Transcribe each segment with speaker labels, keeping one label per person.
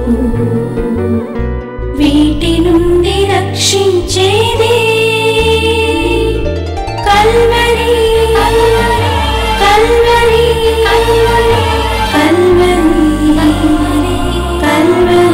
Speaker 1: వీటి నుండి రక్షించేది కల్వరి కల్వరి కల్వరి కల్వరి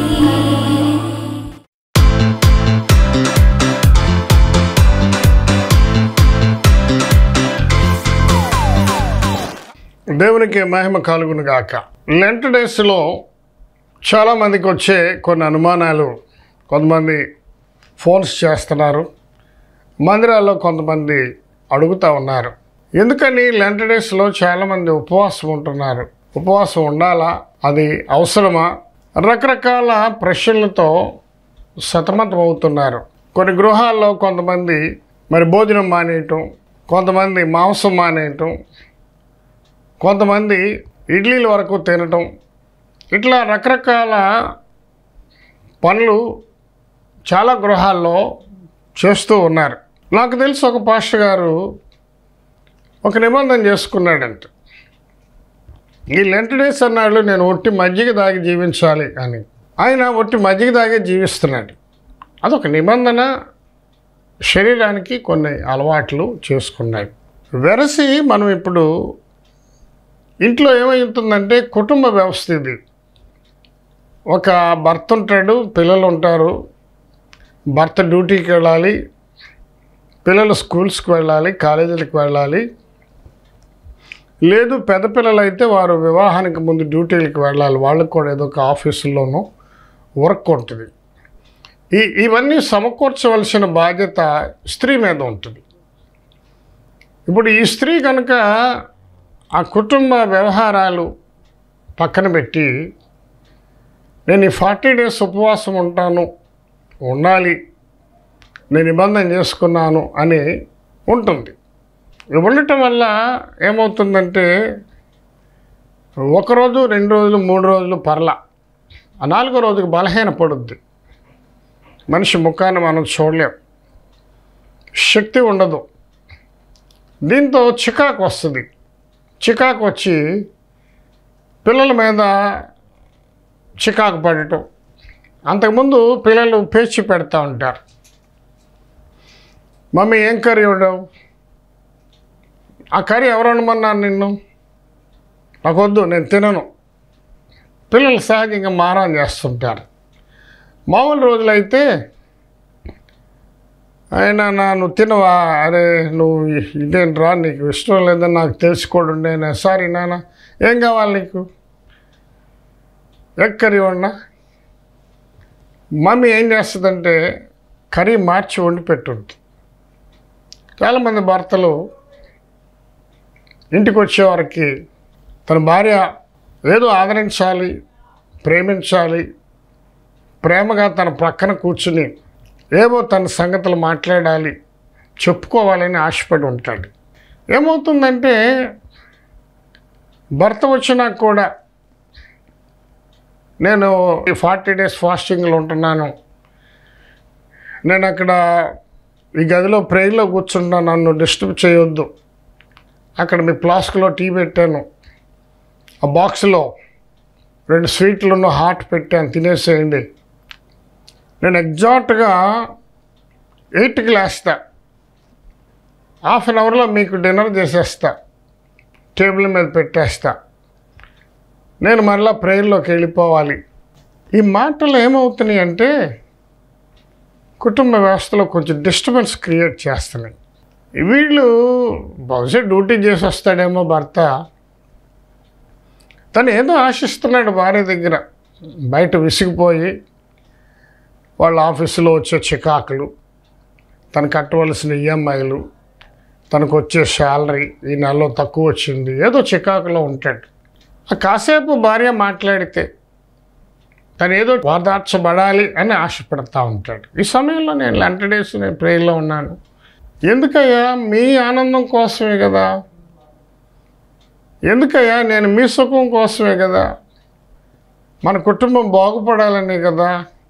Speaker 2: దేవునికి మహిమ కలుగును గాక లెంట్ డేస్లో చాలామందికి వచ్చే కొన్ని అనుమానాలు కొంతమంది ఫోన్స్ చేస్తున్నారు మందిరాల్లో కొంతమంది అడుగుతూ ఉన్నారు ఎందుకని లెంట్ డేస్లో చాలామంది ఉపవాసం ఉంటున్నారు ఉపవాసం ఉండాలా అది అవసరమా రకరకాల ప్రశ్నలతో సతమతం అవుతున్నారు కొన్ని గృహాల్లో కొంతమంది మరి భోజనం మానేయటం కొంతమంది మాంసం మానేయటం కొంతమంది ఇడ్లీల వరకు తినటం ఇట్లా రకరకాల పనులు చాలా గృహాల్లో చేస్తూ ఉన్నారు నాకు తెలిసి ఒక పాస్టర్ గారు ఒక నిబంధన చేసుకున్నాడంట ఈ లెంట్ డేస్ అన్నాడు నేను ఒట్టి మజ్జిగ దాగి జీవించాలి అని ఆయన ఒట్టి మజ్జిగ దాగే జీవిస్తున్నాడు అదొక నిబంధన శరీరానికి కొన్ని అలవాట్లు చేసుకున్నాయి వెరసి మనం ఇప్పుడు ఇంట్లో ఏమవుతుందంటే కుటుంబ వ్యవస్థ ఇది ఒక భర్త ఉంటాడు పిల్లలు ఉంటారు భర్త డ్యూటీకి వెళ్ళాలి పిల్లలు స్కూల్స్కి వెళ్ళాలి కాలేజీలకు వెళ్ళాలి లేదు పెద్ద పిల్లలు అయితే వారు వివాహానికి ముందు డ్యూటీలకు వెళ్ళాలి వాళ్ళకి కూడా ఏదో ఒక ఆఫీసుల్లోనూ వర్క్ ఉంటుంది ఈ ఇవన్నీ సమకూర్చవలసిన బాధ్యత స్త్రీ మీద ఉంటుంది ఇప్పుడు ఈ స్త్రీ కనుక ఆ కుటుంబ వ్యవహారాలు పక్కన పెట్టి నేను ఈ ఫార్టీ డేస్ ఉపవాసం ఉంటాను ఉండాలి నేను నిబంధన చేసుకున్నాను అని ఉంటుంది ఇవి ఉండటం వల్ల ఏమవుతుందంటే ఒకరోజు రెండు రోజులు మూడు రోజులు పర్ల ఆ నాలుగో రోజుకి బలహీన పడుద్ది మనిషి ముఖాన్ని మనం చూడలేం శక్తి ఉండదు దీంతో చికాకు వస్తుంది చికాకు వచ్చి పిల్లల మీద చికాకు పడటం అంతకుముందు పిల్లలు పేచి పెడతా ఉంటారు మమ్మీ ఏం కర్రీ ఉండవు ఆ కర్రీ ఎవరు వండమన్నారు నిన్ను నాకు వద్దు నేను తినను పిల్లలు సహజంగా మారం చేస్తుంటారు మామూలు రోజులైతే అయినా నా నువ్వు తినవా అరే నువ్వు ఇదేంట్రా నీకు ఇష్టం లేదని నాకు తెలుసుకోడు నేను సారీ నాన్న ఏం కావాలి నీకు ఎగ్ కర్రీ వండా మమ్మీ ఏం చేస్తుందంటే కర్రీ మార్చి వండి పెట్టుంది చాలామంది భర్తలు ఇంటికి వచ్చేవారికి తన భార్య ఏదో ఆదరించాలి ప్రేమించాలి ప్రేమగా తన ప్రక్కన కూర్చుని ఏవో తన సంగతులు మాట్లాడాలి చెప్పుకోవాలని ఆశపడి ఉంటాడు ఏమవుతుందంటే భర్త వచ్చినా కూడా నేను ఈ ఫార్టీ డేస్ ఫాస్టింగ్లో ఉంటున్నాను నేను అక్కడ ఈ గదిలో ప్రేయర్లో కూర్చుంటా నన్ను డిస్టర్బ్ చేయొద్దు అక్కడ మీ ఫ్లాస్క్లో టీ పెట్టాను ఆ బాక్స్లో రెండు స్వీట్లను హాట్ పెట్టాను తినేసేయండి నేను ఎగ్జాక్ట్గా ఎయిట్కి లేస్తా హాఫ్ అన్ అవర్లో మీకు డిన్నర్ చేసేస్తా టేబుల్ మీద పెట్టేస్తా నేను మరలా ప్రేయర్లోకి వెళ్ళిపోవాలి ఈ మాటలు ఏమవుతున్నాయి అంటే కుటుంబ వ్యవస్థలో కొంచెం డిస్టర్బెన్స్ క్రియేట్ చేస్తున్నాయి వీళ్ళు బహుశా డ్యూటీ చేసి వస్తాడేమో భర్త తను ఏదో ఆశిస్తున్నాడు భార్య దగ్గర బయట విసిగిపోయి వాళ్ళ ఆఫీసులో వచ్చే చికాకులు తను కట్టవలసిన ఈఎంఐలు తనకు వచ్చే శాలరీ ఈ నెలలో తక్కువ వచ్చింది ఏదో చికాకులో ఉంటాడు ఆ కాసేపు భార్య మాట్లాడితే తను ఏదో వాదార్చబడాలి అని ఆశపడతా ఉంటాడు ఈ సమయంలో నేను లంట డేస్ నేను ప్రేయర్లో ఉన్నాను ఎందుకయ్యా మీ ఆనందం కోసమే కదా ఎందుకయ్యా నేను మీ సుఖం కోసమే కదా మన కుటుంబం బాగుపడాలనే కదా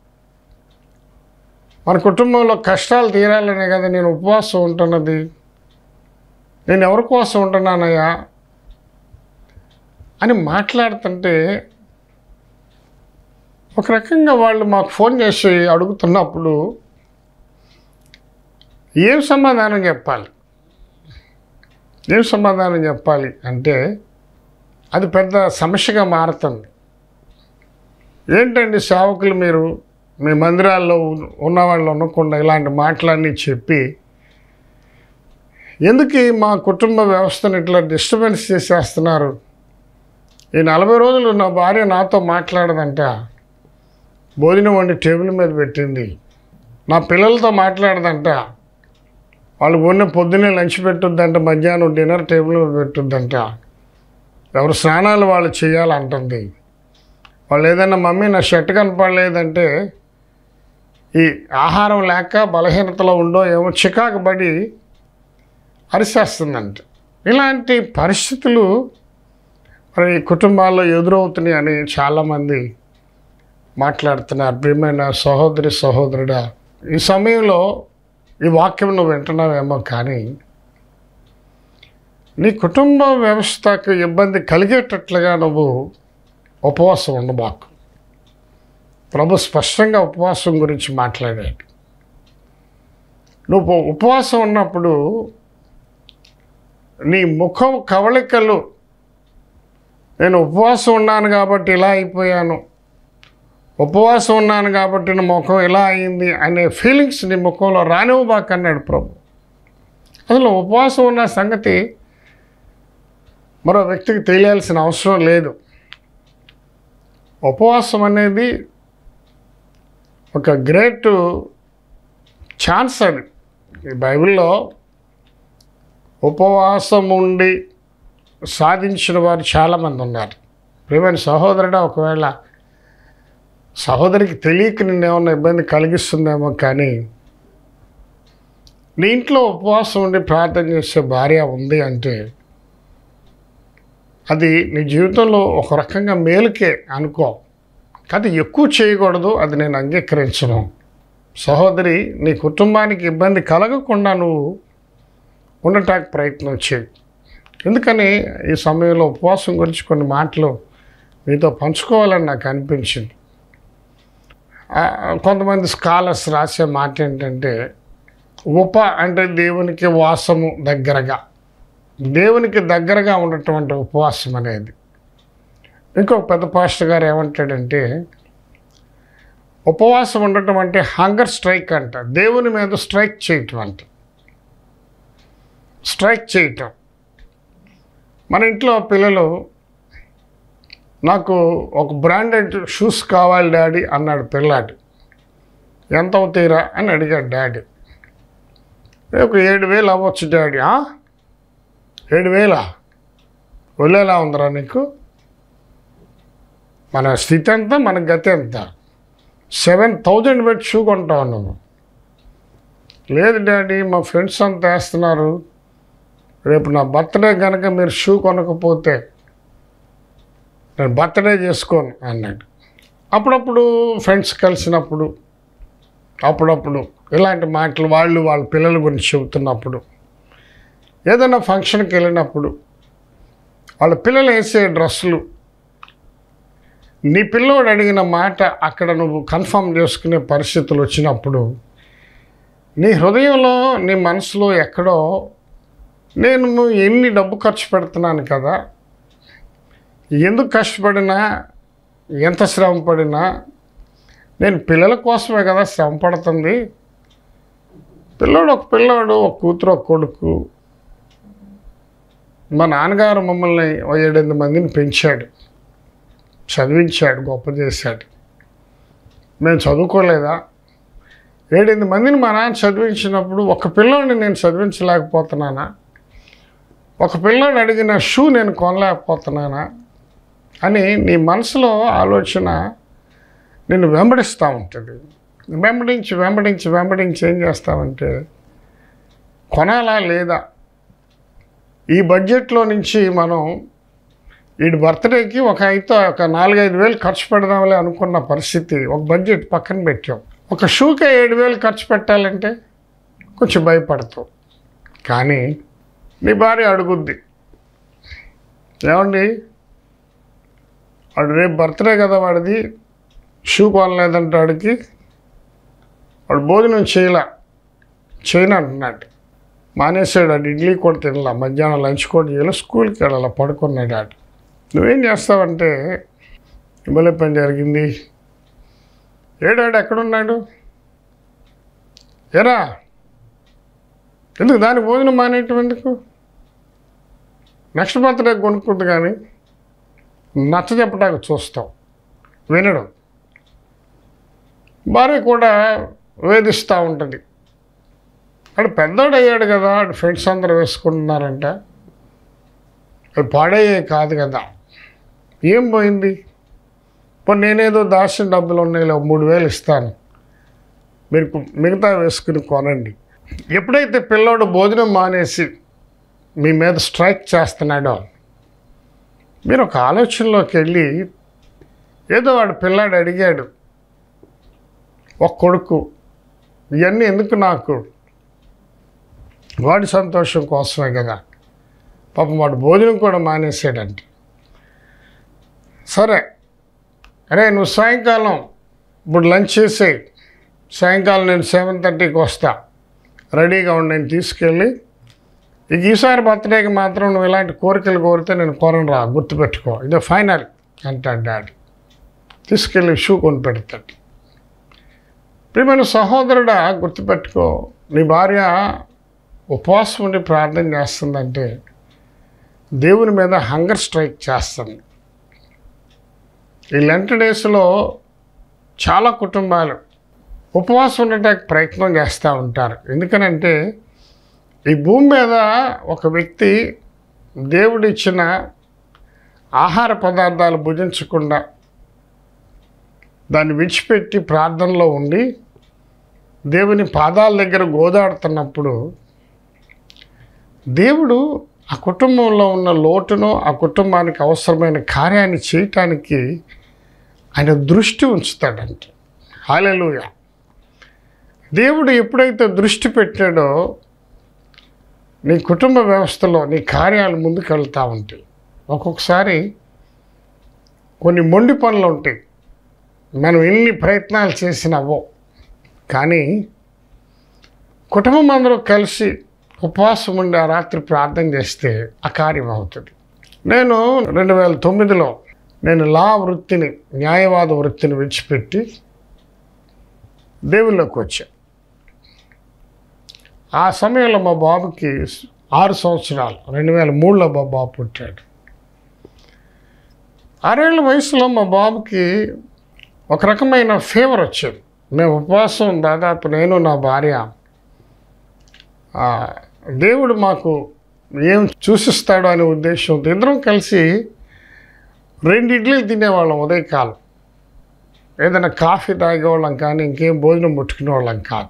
Speaker 2: మన కుటుంబంలో కష్టాలు తీరాలనే కదా నేను ఉపవాసం ఉంటున్నది నేను ఎవరి కోసం ఉంటున్నానయ్యా అని మాట్లాడుతుంటే ఒక రకంగా వాళ్ళు మాకు ఫోన్ చేసి అడుగుతున్నప్పుడు ఏం సమాధానం చెప్పాలి ఏం సమాధానం చెప్పాలి అంటే అది పెద్ద సమస్యగా మారుతుంది ఏంటండి సేవకులు మీరు మీ మందిరాల్లో ఉన్న- ఉన్నవాళ్ళు ఉండకుండా ఇలాంటి మాటలన్నీ చెప్పి ఎందుకు ఈ మా కుటుంబ వ్యవస్థను ఇట్లా డిస్టర్బెన్స్ చేసేస్తున్నారు ఈ నలభై రోజులు నా భార్య నాతో మాట్లాడదంట భోజనం వండి టేబుల్ మీద పెట్టింది నా పిల్లలతో మాట్లాడదంట వాళ్ళు ఉన్న పొద్దున్నే లంచ్ పెట్టుద్దంట మధ్యాహ్నం డిన్నర్ టేబుల్ మీద పెట్టుద్దంట ఎవరు స్నానాలు వాళ్ళు చేయాలంటుంది వాళ్ళు ఏదైనా మమ్మీ నా షర్ట్ కనపడలేదంటే ఈ ఆహారం లేక బలహీనతలో ఉండో ఏమో చికాకు పడి అరిసేస్తుందంట ఇలాంటి పరిస్థితులు మరి కుటుంబాల్లో ఎదురవుతున్నాయి అని చాలామంది మాట్లాడుతున్నారు ప్రియమైన సహోదరి సహోదరుడా ఈ సమయంలో ఈ వాక్యం నువ్వు వింటున్నావేమో కానీ నీ కుటుంబ వ్యవస్థకు ఇబ్బంది కలిగేటట్లుగా నువ్వు ఉపవాసం ఉండబాకు ప్రభు స్పష్టంగా ఉపవాసం గురించి మాట్లాడాడు నువ్వు ఉపవాసం ఉన్నప్పుడు నీ ముఖం కవళికలు నేను ఉపవాసం ఉన్నాను కాబట్టి ఇలా అయిపోయాను ఉపవాసం ఉన్నాను కాబట్టి నా ముఖం ఇలా అయింది అనే ఫీలింగ్స్ నీ ముఖంలో రానివ్వబాక అన్నాడు ప్రభు అసలు ఉపవాసం ఉన్న సంగతి మరో వ్యక్తికి తెలియాల్సిన అవసరం లేదు ఉపవాసం అనేది ఒక గ్రేట్ ఛాన్స్ అది ఈ బైబిల్లో ఉపవాసం ఉండి సాధించిన వారు చాలామంది ఉన్నారు ప్రియమైన సహోదరుడు ఒకవేళ సహోదరికి తెలియక నిన్నేమన్నా ఇబ్బంది కలిగిస్తుందేమో కానీ నీ ఇంట్లో ఉపవాసం ఉండి ప్రార్థన చేసే భార్య ఉంది అంటే అది నీ జీవితంలో ఒక రకంగా మేలుకే అనుకో కానీ ఎక్కువ చేయకూడదు అది నేను అంగీకరించను సహోదరి నీ కుటుంబానికి ఇబ్బంది కలగకుండా నువ్వు ఉండటానికి ప్రయత్నం చేయి ఎందుకని ఈ సమయంలో ఉపవాసం గురించి కొన్ని మాటలు మీతో పంచుకోవాలని నాకు అనిపించింది ఆ, కొంతమంది స్కాలర్స్ రాసే మాట ఏంటంటే ఉప అంటే దేవునికి వాసము దగ్గరగా దేవునికి దగ్గరగా ఉన్నటువంటి ఉపవాసం అనేది ఇంకొక పెద్ద పాస్టర్ గారు ఏమంటాడంటే ఉపవాసం ఉండటం అంటే హంగర్ స్ట్రైక్ అంట దేవుని మీద స్ట్రైక్ చేయటం అంట స్ట్రైక్ చేయటం మన ఇంట్లో పిల్లలు నాకు ఒక బ్రాండెడ్ షూస్ కావాలి డాడీ అన్నాడు పిల్లాడు ఎంత అవుతాయిరా అని అడిగాడు డాడీ ఒక ఏడు వేలు అవ్వచ్చు డాడీ "ఆ? ఏడు వేలా ఒళ్ళేలా ఉందిరా నీకు మన స్థితి ఎంత మన గతి ఎంత సెవెన్ థౌజండ్ పెట్టి షూ కొంటావు నువ్వు లేదు డాడీ మా ఫ్రెండ్స్ అంతా వేస్తున్నారు రేపు నా బర్త్డే కనుక మీరు షూ కొనకపోతే నేను బర్త్డే చేసుకోను అన్నాడు అప్పుడప్పుడు ఫ్రెండ్స్ కలిసినప్పుడు అప్పుడప్పుడు ఇలాంటి మాటలు వాళ్ళు వాళ్ళ పిల్లల గురించి చెబుతున్నప్పుడు ఏదైనా ఫంక్షన్కి వెళ్ళినప్పుడు వాళ్ళ పిల్లలు వేసే డ్రెస్సులు నీ పిల్లోడు అడిగిన మాట అక్కడ నువ్వు కన్ఫర్మ్ చేసుకునే పరిస్థితులు వచ్చినప్పుడు నీ హృదయంలో నీ మనసులో ఎక్కడో నేను ఎన్ని డబ్బు ఖర్చు పెడుతున్నాను కదా ఎందుకు కష్టపడినా ఎంత శ్రమ పడినా నేను పిల్లల కోసమే కదా శ్రమ పడుతుంది పిల్లోడు ఒక పిల్లోడు ఒక కూతురు ఒక కొడుకు మా నాన్నగారు మమ్మల్ని ఓ ఏడెనిమిది మందిని పెంచాడు చదివించాడు గొప్ప చేశాడు మేము చదువుకోలేదా ఏడెనిమిది మందిని మా నాన్న చదివించినప్పుడు ఒక పిల్లోడిని నేను చదివించలేకపోతున్నానా ఒక పిల్లోడు అడిగిన షూ నేను కొనలేకపోతున్నానా అని నీ మనసులో ఆలోచన నిన్ను వెంబడిస్తూ ఉంటుంది వెంబడించి వెంబడించి వెంబడించి ఏం చేస్తావంటే కొనాలా లేదా ఈ బడ్జెట్లో నుంచి మనం వీడి బర్త్డేకి ఒక అయితే ఒక నాలుగైదు వేలు ఖర్చు పెడదాంలే అనుకున్న పరిస్థితి ఒక బడ్జెట్ పక్కన పెట్టాం ఒక షూకే ఏడు వేలు ఖర్చు పెట్టాలంటే కొంచెం భయపడతావు కానీ నీ భార్య అడుగుద్ది ఏమండి వాడు రేపు బర్త్డే కదా వాడిది షూ కొనలేదంటే వాడికి వాడు భోజనం చేయలే చేయను అంటున్నాడు మానేసాడు ఆడు ఇడ్లీ కూడా తినలా మధ్యాహ్నం లంచ్ కూడా చేయాలి స్కూల్కి వెళ్ళాలి పడుకున్నాడు ఆడు నువ్వేం చేస్తావంటే ఇవ్వలే పని జరిగింది ఏడాడు ఎక్కడున్నాడు ఎరా ఎందుకు దాని భోజనం మానేయటం ఎందుకు నెక్స్ట్ బర్త్డే కొనుక్కుంది కానీ నచ్చ చెప్పడానికి చూస్తాం వినడం భార్య కూడా వేధిస్తూ ఉంటుంది వాడు పెద్దోడు అయ్యాడు కదా వాడు ఫ్రెండ్స్ అందరూ వేసుకుంటున్నారంట అది పాడయ్యే కాదు కదా ఏం పోయింది ఇప్పుడు నేనేదో దాచిన డబ్బులు ఉన్నాయి ఇలా మూడు వేలు ఇస్తాను మీరు మిగతా వేసుకుని కొనండి ఎప్పుడైతే పిల్లోడు భోజనం మానేసి మీ మీద స్ట్రైక్ చేస్తున్నాడో మీరు ఒక ఆలోచనలోకి వెళ్ళి ఏదో వాడు పిల్లాడు అడిగాడు ఒక కొడుకు ఇవన్నీ ఎందుకు నాకు వాడి సంతోషం కోసమే కదా పాపం వాడు భోజనం కూడా మానేసాడంటే సరే అరే నువ్వు సాయంకాలం ఇప్పుడు లంచ్ చేసేయి సాయంకాలం నేను సెవెన్ థర్టీకి వస్తా రెడీగా ఉండి నేను తీసుకెళ్ళి ఇక ఈసారి బర్త్డేకి మాత్రం నువ్వు ఇలాంటి కోరికలు కోరితే నేను కోరను రా గుర్తుపెట్టుకో ఇదే ఫైనల్ అంటాడు డాడీ తీసుకెళ్ళి షూ కొని పెడతాడు ప్రియమైన సహోదరుడా గుర్తుపెట్టుకో నీ భార్య ఉపవాసం ఉండి ప్రార్థన చేస్తుందంటే దేవుని మీద హంగర్ స్ట్రైక్ చేస్తుంది ఈ లెంట్ డేస్లో చాలా కుటుంబాలు ఉపవాసం ఉండటానికి ప్రయత్నం చేస్తూ ఉంటారు ఎందుకనంటే ఈ భూమి మీద ఒక వ్యక్తి దేవుడిచ్చిన ఆహార పదార్థాలు భుజించకుండా దాన్ని విడిచిపెట్టి ప్రార్థనలో ఉండి దేవుని పాదాల దగ్గర గోదాడుతున్నప్పుడు దేవుడు ఆ కుటుంబంలో ఉన్న లోటును ఆ కుటుంబానికి అవసరమైన కార్యాన్ని చేయటానికి ఆయన దృష్టి ఉంచుతాడంట హాలెలూయ దేవుడు ఎప్పుడైతే దృష్టి పెట్టాడో నీ కుటుంబ వ్యవస్థలో నీ కార్యాలు ముందుకు వెళ్తూ ఉంటాయి ఒక్కొక్కసారి కొన్ని మొండి పనులు ఉంటాయి మనం ఎన్ని ప్రయత్నాలు చేసినా అవ్వవు కానీ కుటుంబం అందరూ కలిసి ఉపవాసం ఉండి ఆ రాత్రి ప్రార్థన చేస్తే ఆ కార్యం అవుతుంది నేను రెండు వేల తొమ్మిదిలో నేను లా వృత్తిని న్యాయవాద వృత్తిని విడిచిపెట్టి దేవుళ్ళలోకి వచ్చా ఆ సమయంలో మా బాబుకి ఆరు సంవత్సరాలు రెండు వేల మూడులో మా బాబు పుట్టాడు ఆరేళ్ల వయసులో మా బాబుకి ఒక రకమైన ఫీవర్ వచ్చేది మేము ఉపవాసం దాదాపు నేను నా భార్య ఆ, దేవుడు మాకు ఏం చూసిస్తాడో అనే ఉద్దేశంతో ఇద్దరం కలిసి రెండు ఇడ్లీలు తినేవాళ్ళం ఉదయకాలం ఏదైనా కాఫీ తాగేవాళ్ళం కానీ ఇంకేం భోజనం ముట్టుకునేవాళ్ళం కాదు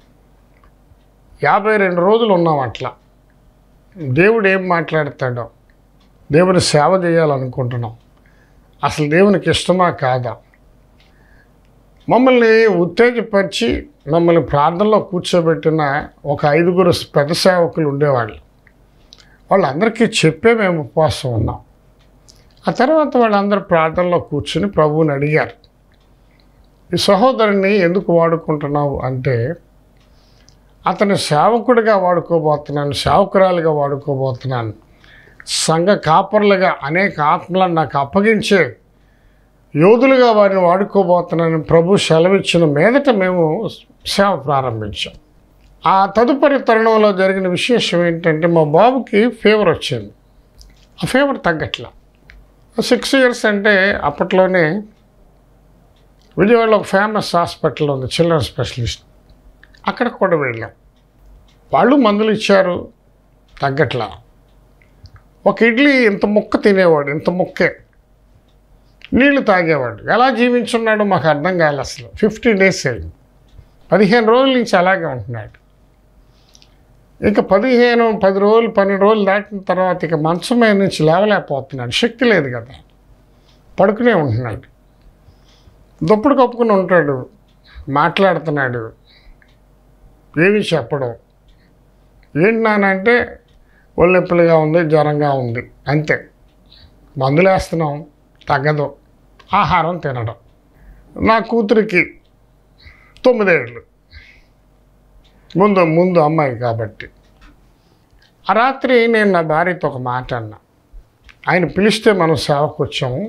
Speaker 2: యాభై రెండు రోజులు ఉన్నాం అట్లా దేవుడు ఏం మాట్లాడతాడో దేవుని సేవ చేయాలనుకుంటున్నాం అసలు దేవునికి ఇష్టమా కాదా మమ్మల్ని ఉత్తేజపరిచి మమ్మల్ని ప్రార్థనలో కూర్చోబెట్టిన ఒక ఐదుగురు పెద్ద సేవకులు ఉండేవాళ్ళు వాళ్ళందరికీ చెప్పే మేము ఉపవాసం ఉన్నాం ఆ తర్వాత వాళ్ళందరూ ప్రార్థనలో కూర్చుని ప్రభువుని అడిగారు ఈ సహోదరుని ఎందుకు వాడుకుంటున్నావు అంటే అతని సేవకుడిగా వాడుకోబోతున్నాను సేవకురాలుగా వాడుకోబోతున్నాను సంఘ కాపర్లుగా అనేక ఆత్మలను నాకు అప్పగించే యోధులుగా వారిని వాడుకోబోతున్నాను ప్రభు సెలవిచ్చిన మీదట మేము సేవ ప్రారంభించాం ఆ తదుపరి తరుణంలో జరిగిన విశేషం ఏంటంటే మా బాబుకి ఫీవర్ వచ్చింది ఆ ఫీవర్ తగ్గట్లా సిక్స్ ఇయర్స్ అంటే అప్పట్లోనే విజయవాడలో ఒక ఫేమస్ హాస్పిటల్ ఉంది చిల్డ్రన్ స్పెషలిస్ట్ అక్కడికి కూడా వెళ్ళాం వాళ్ళు మందులు ఇచ్చారు తగ్గట్లా ఒక ఇడ్లీ ఇంత ముక్క తినేవాడు ఇంత ముక్కే నీళ్లు తాగేవాడు ఎలా జీవించున్నాడో మాకు అర్థం కాలేదు అసలు ఫిఫ్టీ డేస్ అయింది పదిహేను రోజుల నుంచి అలాగే ఉంటున్నాడు ఇక పదిహేను పది రోజులు పన్నెండు రోజులు దాటిన తర్వాత ఇక మంచం మీద నుంచి లేవలేకపోతున్నాడు శక్తి లేదు కదా పడుకునే ఉంటున్నాడు దుప్పుడు కప్పుకుని ఉంటాడు మాట్లాడుతున్నాడు ఏమి చెప్పడం ఏంటి నానంటే ఒళ్ళు నొప్పులుగా ఉంది జ్వరంగా ఉంది అంతే మందులు వేస్తున్నాం తగ్గదు ఆహారం తినడం నా కూతురికి తొమ్మిదేళ్ళు ముందు ముందు అమ్మాయి కాబట్టి ఆ రాత్రి నేను నా భార్యతో ఒక మాట అన్నా ఆయన పిలిస్తే మనం సేవకు వచ్చాము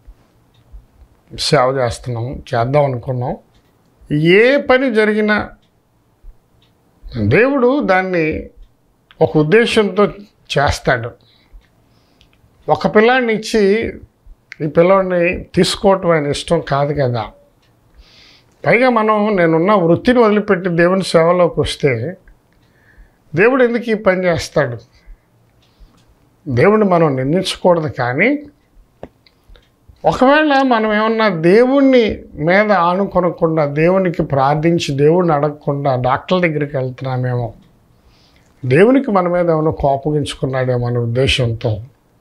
Speaker 2: సేవ చేస్తున్నాము చేద్దాం అనుకున్నాం ఏ పని జరిగినా దేవుడు దాన్ని ఒక ఉద్దేశంతో చేస్తాడు ఒక పిల్లాడిని ఇచ్చి ఈ పిల్లాడిని తీసుకోవటం ఆయన ఇష్టం కాదు కదా పైగా మనం నేనున్న వృత్తిని వదిలిపెట్టి దేవుని సేవలోకి వస్తే దేవుడు ఎందుకు ఈ పని చేస్తాడు దేవుడిని మనం నిందించకూడదు కానీ ఒకవేళ మనం ఏమన్నా దేవుణ్ణి మీద ఆనుకొనకుండా దేవునికి ప్రార్థించి దేవుణ్ణి అడగకుండా డాక్టర్ దగ్గరికి వెళ్తున్నామేమో దేవునికి మన మీద ఏమైనా కోపగించుకున్నాడేమో అనే ఉద్దేశంతో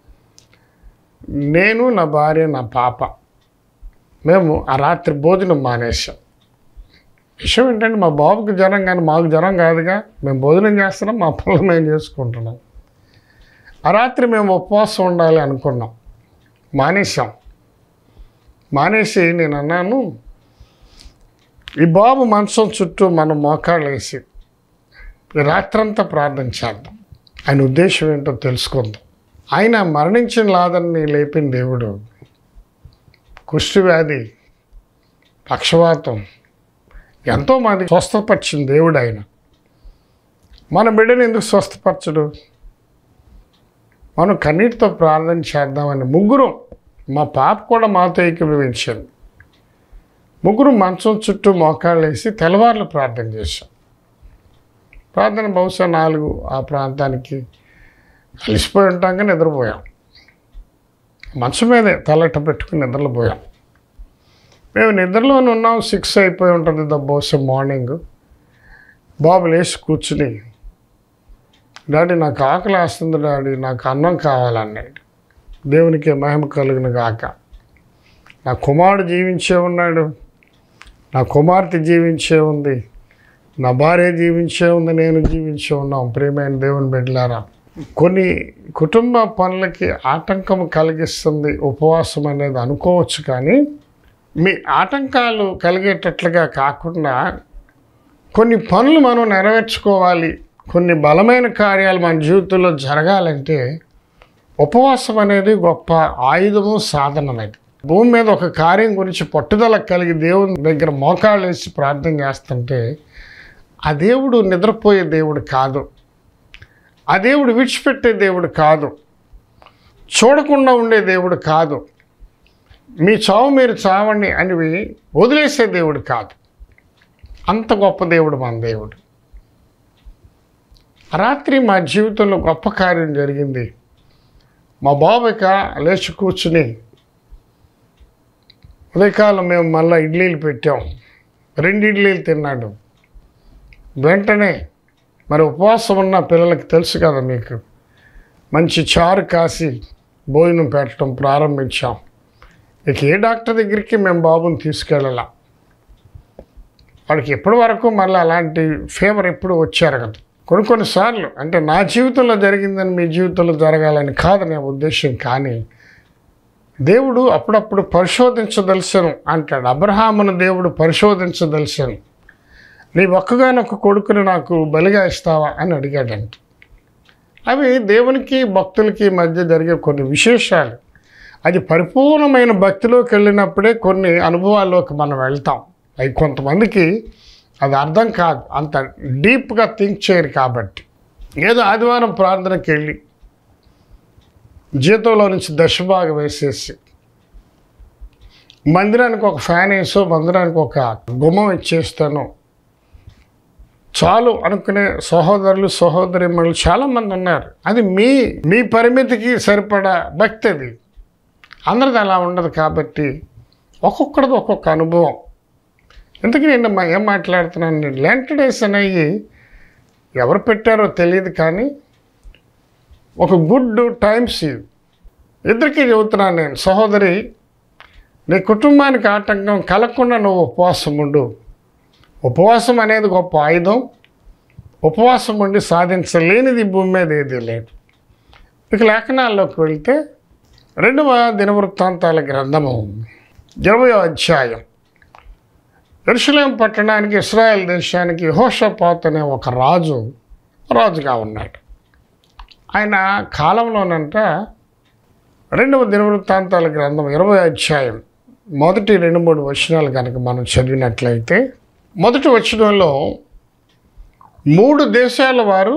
Speaker 2: నేను నా భార్య నా పాప మేము ఆ రాత్రి భోజనం మానేసాం విషయం ఏంటంటే మా బాబుకి జ్వరం కానీ మాకు జ్వరం కాదుగా మేము భోజనం చేస్తున్నాం మా పనులు మేము చేసుకుంటున్నాం ఆ రాత్రి మేము ఉపవాసం ఉండాలి అనుకున్నాం మానేసాం మానేసి నేను అన్నాను ఈ బాబు మంచం చుట్టూ మనం మోకాళ్ళు వేసి ఈ రాత్రంతా ప్రార్థన చేద్దాం ఆయన ఉద్దేశం ఏంటో తెలుసుకుందాం ఆయన మరణించిన లాదని లేపిన దేవుడు కుష్ఠవ్యాధి పక్షవాతం ఎంతోమంది స్వస్థపరిచిన దేవుడు ఆయన మన బిడ్డను ఎందుకు స్వస్థపరచడు మనం కన్నీటితో ప్రార్థన చేద్దామని ముగ్గురు మా పాప కూడా మాతో ఏకీభవించారు ముగ్గురు మంచం చుట్టూ మోకాళ్ళు వేసి తెల్లవారులు ప్రార్థన చేశాం ప్రార్థన బహుశా నాలుగు ఆ ప్రాంతానికి కలిసిపోయి ఉంటాం కానీ నిద్రపోయాం మంచం మీదే తలట పెట్టుకుని నిద్రలో పోయాం మేము నిద్రలోనే ఉన్నాం సిక్స్ అయిపోయి ఉంటుంది ద బహుశా మార్నింగ్ బాబు లేచి కూర్చుని డాడీ నాకు ఆకలి వేస్తుంది డాడీ నాకు అన్నం కావాలన్నాడు దేవునికి మహిమ కలుగును గాక నా కుమారుడు జీవించే ఉన్నాడు నా కుమార్తె జీవించే ఉంది నా భార్య జీవించే ఉంది నేను జీవించే ఉన్నాం ప్రేమైన దేవుని బిడ్డలారా కొన్ని కుటుంబ పనులకి ఆటంకం కలిగిస్తుంది ఉపవాసం అనేది అనుకోవచ్చు కానీ మీ ఆటంకాలు కలిగేటట్లుగా కాకుండా కొన్ని పనులు మనం నెరవేర్చుకోవాలి కొన్ని బలమైన కార్యాలు మన జీవితంలో జరగాలంటే ఉపవాసం అనేది గొప్ప ఆయుధము సాధనమైంది భూమి మీద ఒక కార్యం గురించి పట్టుదల కలిగి దేవుని దగ్గర మోకాళ్ళు వేసి ప్రార్థన చేస్తుంటే ఆ దేవుడు నిద్రపోయే దేవుడు కాదు ఆ దేవుడు విడిచిపెట్టే దేవుడు కాదు చూడకుండా ఉండే దేవుడు కాదు మీ చావు మీరు చావండి అనివి వదిలేసే దేవుడు కాదు అంత గొప్ప దేవుడు మన దేవుడు రాత్రి మా జీవితంలో గొప్ప కార్యం జరిగింది మా బాబుక లేచి కూర్చుని ఉదయకాలం మేము మళ్ళీ ఇడ్లీలు పెట్టాం రెండు ఇడ్లీలు తిన్నాడు వెంటనే మరి ఉపవాసం ఉన్న పిల్లలకి తెలుసు కదా మీకు మంచి చారు కాసి భోజనం పెట్టడం ప్రారంభించాం ఇక ఏ డాక్టర్ దగ్గరికి మేము బాబుని తీసుకెళ్ళాల వాడికి ఎప్పటి వరకు మళ్ళీ అలాంటి ఫీవర్ ఎప్పుడు వచ్చారు కదా కొన్ని కొన్నిసార్లు అంటే నా జీవితంలో జరిగిందని మీ జీవితంలో జరగాలని కాదు నా ఉద్దేశం కానీ దేవుడు అప్పుడప్పుడు పరిశోధించదలసను అంటాడు అబ్రహామును దేవుడు పరిశోధించదలసను నీ ఒక్కగానొక్క కొడుకుని నాకు బలిగా ఇస్తావా అని అడిగాడంట అవి దేవునికి భక్తులకి మధ్య జరిగే కొన్ని విశేషాలు అది పరిపూర్ణమైన భక్తిలోకి వెళ్ళినప్పుడే కొన్ని అనుభవాల్లోకి మనం వెళ్తాం అవి కొంతమందికి అది అర్థం కాదు అంత డీప్గా థింక్ చేయరు కాబట్టి ఏదో ఆదివారం ప్రార్థనకి వెళ్ళి జీతంలో నుంచి దశభాగం వేసేసి మందిరానికి ఒక ఫ్యాన్ వేసో మందిరానికి ఒక గుమ్మం ఇచ్చేస్తాను చాలు అనుకునే సహోదరులు సహోదరిమణులు చాలామంది ఉన్నారు అది మీ మీ పరిమితికి సరిపడా భక్తి అది అందరిది అలా ఉండదు కాబట్టి ఒక్కొక్కడిది ఒక్కొక్క అనుభవం ఇంతకీ నేను మా- ఏం మాట్లాడుతున్నాను లెంట్ డేస్ అనేవి ఎవరు పెట్టారో తెలియదు కానీ ఒక గుడ్ టైమ్స్ ఇవి ఇద్దరికీ చెబుతున్నాను నేను సహోదరి నీ కుటుంబానికి ఆటంకం కలగకుండా నువ్వు ఉపవాసం ఉండు ఉపవాసం అనేది గొప్ప ఆయుధం ఉపవాసం ఉండి సాధించలేనిది ఈ భూమి మీద ఏదీ లేదు ఇక లేఖనాల్లోకి వెళ్తే రెండవ దినవృత్తాంతాల గ్రంథము ఇరవయో అధ్యాయం ఎరుసలేం పట్టణానికి ఇస్రాయెల్ దేశానికి హోషపాత్ అనే ఒక రాజు రాజుగా ఉన్నాడు ఆయన కాలంలోనంట రెండవ దినవృత్తాంతాల గ్రంథం ఇరవై అధ్యాయం మొదటి రెండు మూడు వచనాలు కనుక మనం చదివినట్లయితే మొదటి వచనంలో మూడు దేశాల వారు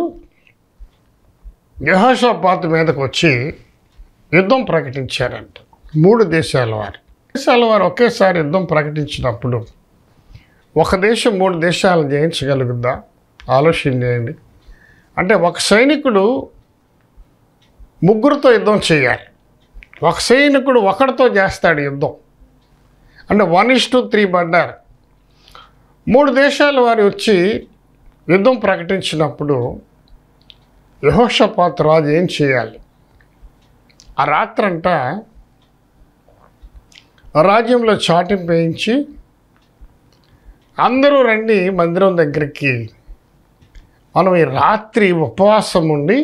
Speaker 2: యహోషపాత్ మీదకు వచ్చి యుద్ధం ప్రకటించారంట మూడు దేశాల వారు దేశాల వారు ఒకేసారి యుద్ధం ప్రకటించినప్పుడు ఒక దేశం మూడు దేశాలను జయించగలుగుద్దా ఆలోచన చేయండి అంటే ఒక సైనికుడు ముగ్గురితో యుద్ధం చేయాలి ఒక సైనికుడు ఒకడితో చేస్తాడు యుద్ధం అంటే వన్ ఇస్ టు త్రీ పడ్డారు మూడు దేశాల వారు వచ్చి యుద్ధం ప్రకటించినప్పుడు యహోషపాత్ రాజు ఏం చేయాలి ఆ రాత్రంతా రాజ్యంలో చాటింపు వేయించి అందరూ రండి మందిరం దగ్గరికి మనం ఈ రాత్రి ఉపవాసం ఉండి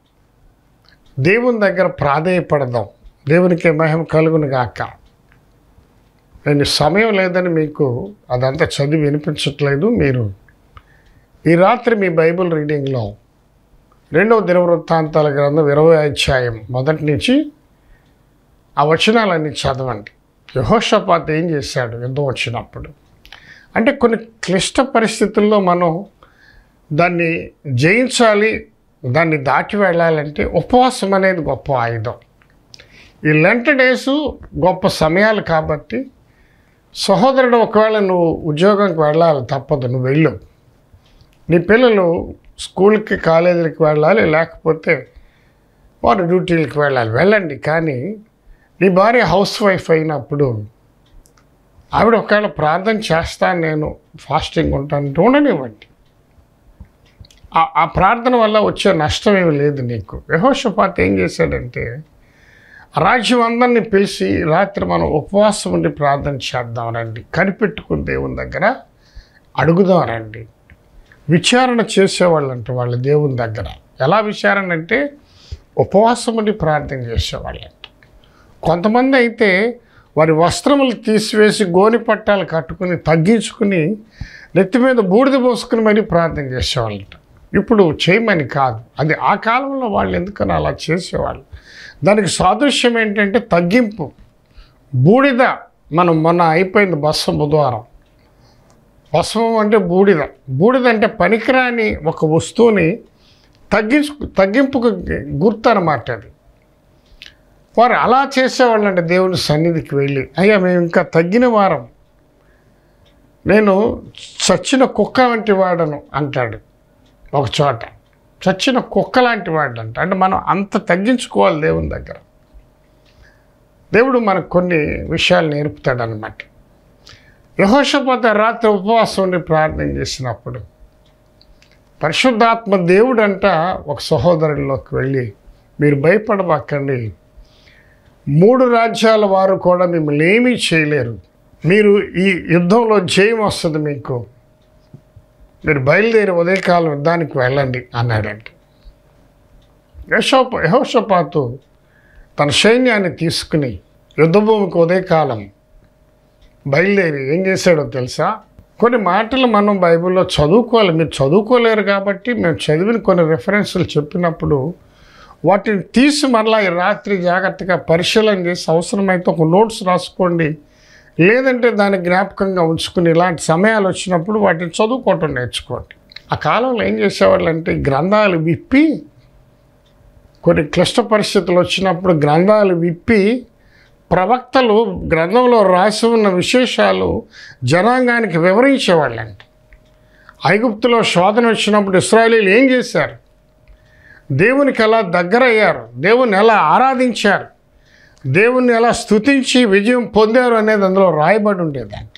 Speaker 2: దేవుని దగ్గర ప్రాధేయపడదాం దేవునికి మహిమ కలుగును గాక నేను సమయం లేదని మీకు అదంతా చదివి వినిపించట్లేదు మీరు ఈ రాత్రి మీ బైబిల్ రీడింగ్లో రెండవ దినవృత్తాంతాల గ్రంథం ఇరవై అధ్యాయం మొదటి నుంచి ఆ వచనాలన్నీ చదవండి యహోషపాత్ ఏం చేశాడు యుద్ధం వచ్చినప్పుడు అంటే కొన్ని క్లిష్ట పరిస్థితుల్లో మనం దాన్ని జయించాలి దాన్ని దాటి వెళ్ళాలంటే ఉపవాసం అనేది గొప్ప ఆయుధం ఈ లెంట డేస్ గొప్ప సమయాలు కాబట్టి సహోదరుడు ఒకవేళ నువ్వు ఉద్యోగంకి వెళ్ళాలి తప్పదు నువ్వు వెళ్ళు నీ పిల్లలు స్కూల్కి కాలేజీలకు వెళ్ళాలి లేకపోతే వారు డ్యూటీలకు వెళ్ళాలి వెళ్ళండి కానీ నీ భార్య హౌస్ వైఫ్ అయినప్పుడు ఆవిడ ఒకవేళ ప్రార్థన చేస్తాను నేను ఫాస్టింగ్ ఉంటాను ఉండనివ్వండి ఆ- ఆ ప్రార్థన వల్ల వచ్చే నష్టం ఏమి లేదు నీకు యహోషపాత్ ఏం చేశాడంటే రాజ్యం అందరినీ పిలిచి రాత్రి మనం ఉపవాసం ఉండి ప్రార్థన చేద్దాం రండి కనిపెట్టుకుని దేవుని దగ్గర అడుగుదాం రండి విచారణ చేసేవాళ్ళంట వాళ్ళు దేవుని దగ్గర ఎలా విచారణ అంటే ఉపవాసం ఉండి ప్రార్థన చేసేవాళ్ళంట కొంతమంది అయితే వారి వస్త్రములు తీసివేసి గోని పట్టాలు కట్టుకుని తగ్గించుకుని నెత్తి మీద బూడిద పోసుకుని మరీ ప్రార్థన చేసేవాళ్ళంట ఇప్పుడు చేయమని కాదు అది ఆ కాలంలో వాళ్ళు ఎందుకని అలా చేసేవాళ్ళు దానికి సాదృశ్యం ఏంటంటే తగ్గింపు బూడిద మనం మొన్న అయిపోయింది బస్సు బుధవారం భస్మం అంటే బూడిద బూడిద అంటే పనికిరాని ఒక వస్తువుని తగ్గించు తగ్గింపుకు గుర్తు అన్నమాట అది వారు అలా చేసేవాళ్ళంటే దేవుని సన్నిధికి వెళ్ళి అయ్యా మేము ఇంకా తగ్గిన వారం నేను చచ్చిన కుక్క వంటి వాడను అంటాడు ఒక చోట చచ్చిన కుక్క లాంటి వాడు అంట అంటే మనం అంత తగ్గించుకోవాలి దేవుని దగ్గర దేవుడు మనకు కొన్ని విషయాలు నేర్పుతాడు అనమాట యహోషపోత రాత్రి ఉపవాసం ఉండి ప్రార్థన చేసినప్పుడు పరిశుద్ధాత్మ దేవుడంట ఒక సహోదరుల్లోకి వెళ్ళి మీరు భయపడబాకండి మూడు రాజ్యాల వారు కూడా మిమ్మల్ని ఏమీ చేయలేరు మీరు ఈ యుద్ధంలో జయం వస్తుంది మీకు మీరు బయలుదేరి ఉదయకాలం యుద్ధానికి వెళ్ళండి అన్నాడంట యశోప యహోషపాతు తన సైన్యాన్ని తీసుకుని యుద్ధభూమికి ఉదయకాలం బయలుదేరి ఏం చేశాడో తెలుసా కొన్ని మాటలు మనం బైబిల్లో చదువుకోవాలి మీరు చదువుకోలేరు కాబట్టి మేము చదివిన కొన్ని రెఫరెన్సులు చెప్పినప్పుడు వాటిని తీసి మరలా ఈ రాత్రి జాగ్రత్తగా పరిశీలన చేసి అవసరమైతే ఒక నోట్స్ రాసుకోండి లేదంటే దాన్ని జ్ఞాపకంగా ఉంచుకుని ఇలాంటి సమయాలు వచ్చినప్పుడు వాటిని చదువుకోవటం నేర్చుకోండి ఆ కాలంలో ఏం చేసేవాళ్ళు అంటే గ్రంథాలు విప్పి కొన్ని క్లిష్ట పరిస్థితులు వచ్చినప్పుడు గ్రంథాలు విప్పి ప్రవక్తలు గ్రంథంలో రాసి ఉన్న విశేషాలు జనాంగానికి వివరించేవాళ్ళంట ఐగుప్తులో శోధన వచ్చినప్పుడు ఇస్రాయలీలు ఏం చేశారు దేవునికి ఎలా దగ్గరయ్యారు దేవుని ఎలా ఆరాధించారు దేవుణ్ణి ఎలా స్తుతించి విజయం పొందారు అనేది అందులో రాయబడి ఉండేదంట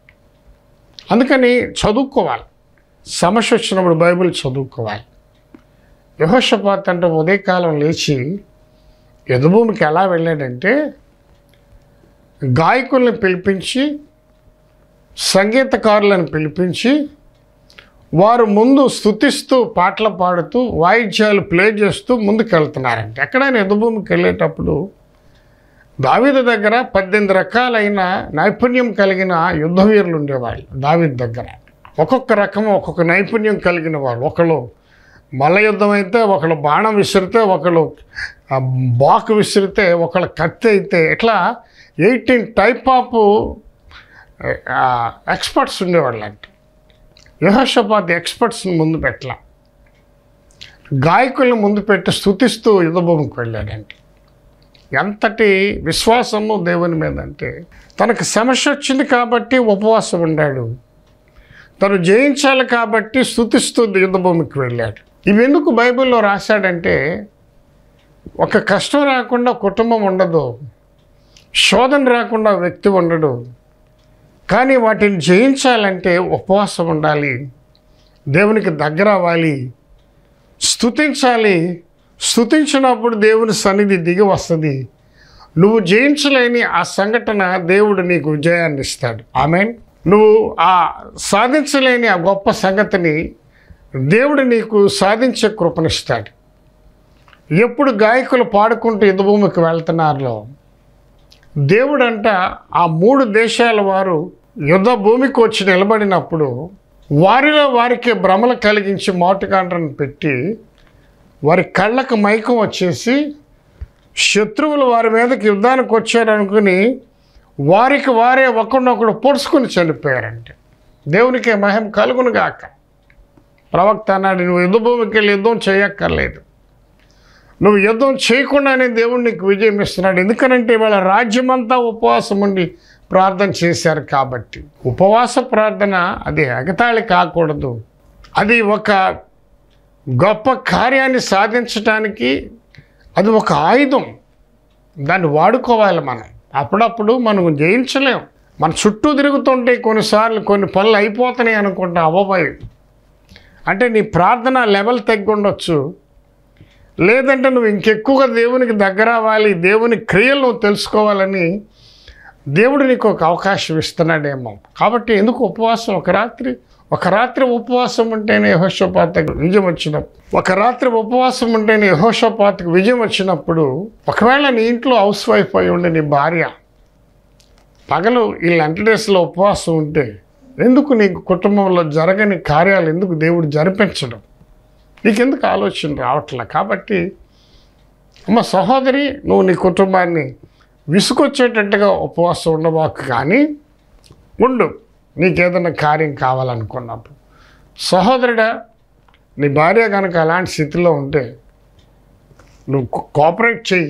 Speaker 2: అందుకని చదువుకోవాలి సమస్య వచ్చినప్పుడు బైబిల్ చదువుకోవాలి యహోషపాత్ అంటే ఉదయకాలం లేచి ఎదుభూమికి ఎలా వెళ్ళాడంటే గాయకుల్ని పిలిపించి సంగీతకారులను పిలిపించి వారు ముందు స్థుతిస్తూ పాటలు పాడుతూ వాయిద్యాలు ప్లే చేస్తూ ముందుకు వెళ్తున్నారంట ఎక్కడైనా ఎదుభూమికి వెళ్ళేటప్పుడు దావీదు దగ్గర పద్దెనిమిది రకాలైన నైపుణ్యం కలిగిన యుద్ధ వీరులు ఉండేవాళ్ళు దావీదు దగ్గర ఒక్కొక్క రకం ఒక్కొక్క నైపుణ్యం కలిగిన వాళ్ళు ఒకళ్ళు మల్ల యుద్ధం అయితే ఒకళ్ళు బాణం విసిరితే ఒకళ్ళు ఆ, బాకు విసిరితే ఒకళ్ళు కత్తి అయితే ఇట్లా ఎయిటీన్ టైప్ ఆఫ్ ఎక్స్పర్ట్స్ ఉండేవాళ్ళు అంటే యహోషపాత్ ఎక్స్పర్ట్స్ని ముందు పెట్టలా గాయకులను ముందు పెట్టి స్థుతిస్తూ యుద్ధభూమికి వెళ్ళాడంటే ఎంతటి విశ్వాసము దేవుని మీద అంటే తనకు సమస్య వచ్చింది కాబట్టి ఉపవాసం ఉండాడు తను జయించాలి కాబట్టి స్థుతిస్తూ యుద్ధభూమికి వెళ్ళాడు ఇవి ఎందుకు బైబిల్లో రాశాడంటే ఒక కష్టం రాకుండా కుటుంబం ఉండదు శోధన రాకుండా వ్యక్తి ఉండడు కానీ వాటిని జయించాలంటే ఉపవాసం ఉండాలి దేవునికి దగ్గర అవ్వాలి స్థుతించాలి స్థుతించినప్పుడు దేవుని సన్నిధి దిగి వస్తుంది నువ్వు జయించలేని ఆ సంఘటన దేవుడు నీకు విజయాన్ని ఇస్తాడు ఆమె నువ్వు ఆ సాధించలేని ఆ గొప్ప సంగతిని దేవుడు నీకు సాధించే కృపనిస్తాడు ఎప్పుడు గాయకులు పాడుకుంటూ యుద్ధభూమికి వెళ్తున్నారో దేవుడంట ఆ మూడు దేశాల వారు యుద్ధ భూమికి వచ్చి నిలబడినప్పుడు వారిలో వారికి భ్రమలు కలిగించి మోటుకాండ్రను పెట్టి వారి కళ్ళకు మైకం వచ్చేసి శత్రువులు వారి మీదకి యుద్ధానికి వచ్చారనుకుని వారికి వారే ఒకరినొకడు పొడుచుకుని చనిపోయారంటే దేవునికి మహిమ కలుగును గాక ప్రవక్త అన్నాడు నువ్వు యుద్ధ భూమికి వెళ్ళి యుద్ధం చేయక్కర్లేదు నువ్వు యుద్ధం చేయకుండానే దేవుడు నీకు విజయం ఇస్తున్నాడు ఎందుకనంటే వాళ్ళ రాజ్యమంతా ఉపవాసం ఉండి ప్రార్థన చేశారు కాబట్టి ఉపవాస ప్రార్థన అది ఎగతాళి కాకూడదు అది ఒక గొప్ప కార్యాన్ని సాధించడానికి అది ఒక ఆయుధం దాన్ని వాడుకోవాలి మనం అప్పుడప్పుడు మనం జయించలేం మన చుట్టూ తిరుగుతుంటే కొన్నిసార్లు కొన్ని పనులు అయిపోతున్నాయి అనుకుంటా అవ్వబోయి అంటే నీ ప్రార్థన లెవెల్ తగ్గి ఉండొచ్చు లేదంటే నువ్వు ఇంకెక్కువగా దేవునికి దగ్గర అవ్వాలి దేవుని క్రియలు నువ్వు తెలుసుకోవాలని దేవుడు నీకు ఒక అవకాశం ఇస్తున్నాడేమో కాబట్టి ఎందుకు ఉపవాసం ఒక రాత్రి ఒక రాత్రి ఉపవాసం ఉంటేనే యహోషోపాతకు విజయం వచ్చినప్పుడు ఒక రాత్రి ఉపవాసం ఉంటేనే యహోషోపాతకు విజయం వచ్చినప్పుడు ఒకవేళ నీ ఇంట్లో హౌస్ వైఫ్ అయి ఉండే నీ భార్య పగలు ఈ లంట డేస్లో ఉపవాసం ఉంటే ఎందుకు నీకు కుటుంబంలో జరగని కార్యాలు ఎందుకు దేవుడు జరిపించడం నీకెందుకు ఆలోచన రావట్లే కాబట్టి అమ్మ సహోదరి నువ్వు నీ కుటుంబాన్ని విసుకొచ్చేటట్టుగా ఉపవాసం ఉండబాకు కానీ ఉండు నీకేదైనా కార్యం కావాలనుకున్నప్పుడు సహోదరుడా నీ భార్య కనుక అలాంటి స్థితిలో ఉంటే నువ్వు కో- కోఆపరేట్ చెయ్యి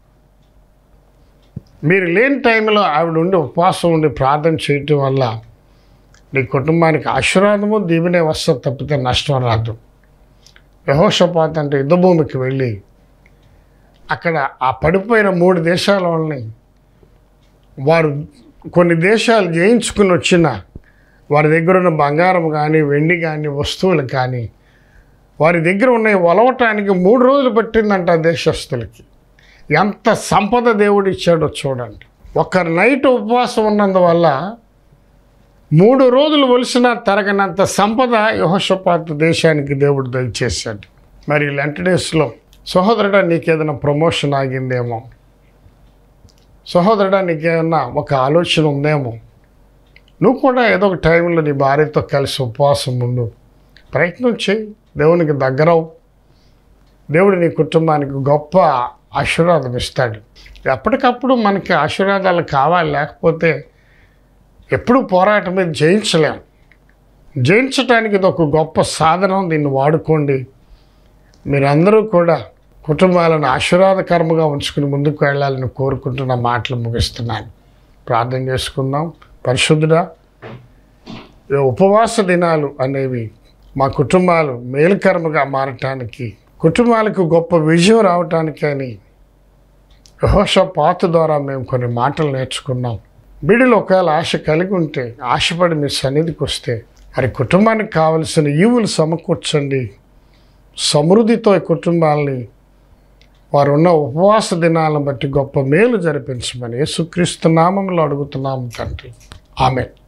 Speaker 2: మీరు లేని టైంలో ఆవిడ ఉండి ఉపవాసం ఉండి ప్రార్థన చేయటం వల్ల నీ కుటుంబానికి ఆశీర్వాదము దీవెనే వస్తుంది తప్పితే నష్టం రాదు యహోషపాత్ అంటే యుద్ధభూమికి వెళ్ళి అక్కడ ఆ పడిపోయిన మూడు దేశాల వాళ్ళని వారు కొన్ని దేశాలు జయించుకుని వచ్చిన వారి దగ్గర ఉన్న బంగారం కానీ వెండి కానీ వస్తువులు కానీ వారి దగ్గర ఉన్న ఒలవటానికి మూడు రోజులు పట్టిందంట ఆ దేశస్తులకి ఎంత సంపద దేవుడు ఇచ్చాడో చూడండి ఒక నైట్ ఉపవాసం ఉన్నందువల్ల మూడు రోజులు ఒలిసిన తరగనంత సంపద యహోషపాత్ దేశానికి దేవుడు దయచేశాడు మరి లెంట డేస్లో సహోదరుడా నీకేదైనా ప్రమోషన్ ఆగిందేమో సహోదరుడా నీకేదన్నా ఒక ఆలోచన ఉందేమో నువ్వు కూడా ఏదో ఒక టైంలో నీ భార్యతో కలిసి ఉపవాసం ఉండు ప్రయత్నం చేయి దేవునికి దగ్గరవు దేవుడు నీ కుటుంబానికి గొప్ప ఆశీర్వాదం ఇస్తాడు ఎప్పటికప్పుడు మనకి ఆశీర్వాదాలు కావాలి లేకపోతే ఎప్పుడు పోరాటం మీద జయించలేం జయించడానికి ఇది ఒక గొప్ప సాధనం దీన్ని వాడుకోండి మీరందరూ కూడా కుటుంబాలను ఆశీర్వాదకరంగా ఉంచుకుని ముందుకు వెళ్ళాలని కోరుకుంటున్న మాటలు ముగిస్తున్నాను ప్రార్థన చేసుకుందాం పరిశుద్ధుడా ఈ ఉపవాస దినాలు అనేవి మా కుటుంబాలు మేలుకరముగా మారటానికి కుటుంబాలకు గొప్ప విజయం రావటానికి అని యహోష పాత ద్వారా మేము కొన్ని మాటలు నేర్చుకున్నాం బిడ్డలు ఒకవేళ ఆశ కలిగి ఉంటే ఆశపడి మీ సన్నిధికి వస్తే మరి కుటుంబానికి కావలసిన ఈవులు సమకూర్చండి సమృద్ధితో ఈ కుటుంబాలని వారు ఉన్న ఉపవాస దినాలను బట్టి గొప్ప మేలు జరిపించమని యేసుక్రీస్తు నామంలో అడుగుతున్నాము తండ్రి ఆమె